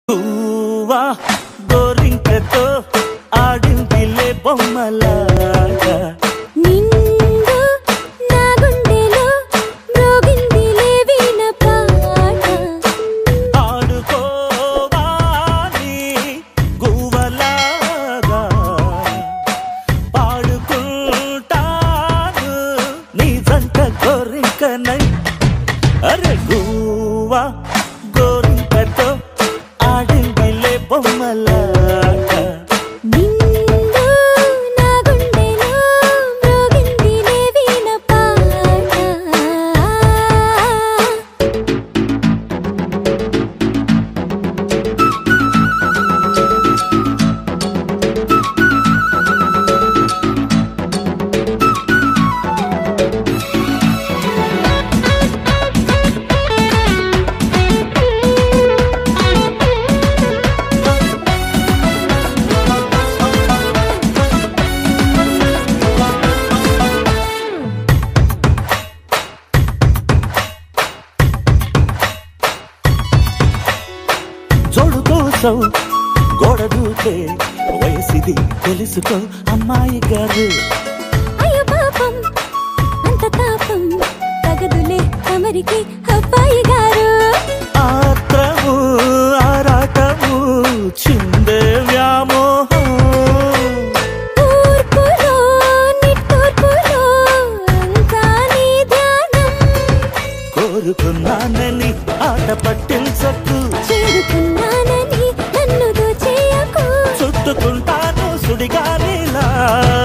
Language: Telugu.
పువ్వా గోరింకతో ఆడిందిలే బొమ్మలాగా నిండు నా గుండెలో మ్రోగిందిలే వీణ పాట ఆడుకోవాలి గువ్వలాగా పాడుకుంటాను నీ జంట గోరింకనై అరే గువ్వా గోరింకతో ఆడిందిలే బొమ్మలాగా నిండు నా గుండెలో మ్రోగిందిలే వీణ పాట జోడు కోసం గోడ దూకే వయసిది తెలుసుకో అమ్మాయి గారు అయ్యో పాపం అంత తాపం తగదులే తమరికి అబ్బాయి గారు ఆత్రము ఆరాటము చిందే వ్యామోహం తూర్పులో నిట్టూర్పులో అంతా నీ ధ్యానం కోరుకున్నానని ఆట పట్టించకు చేరుకున్నానని నన్ను దోచేయకు చుట్టుకుంటాను సుడిగాలిలా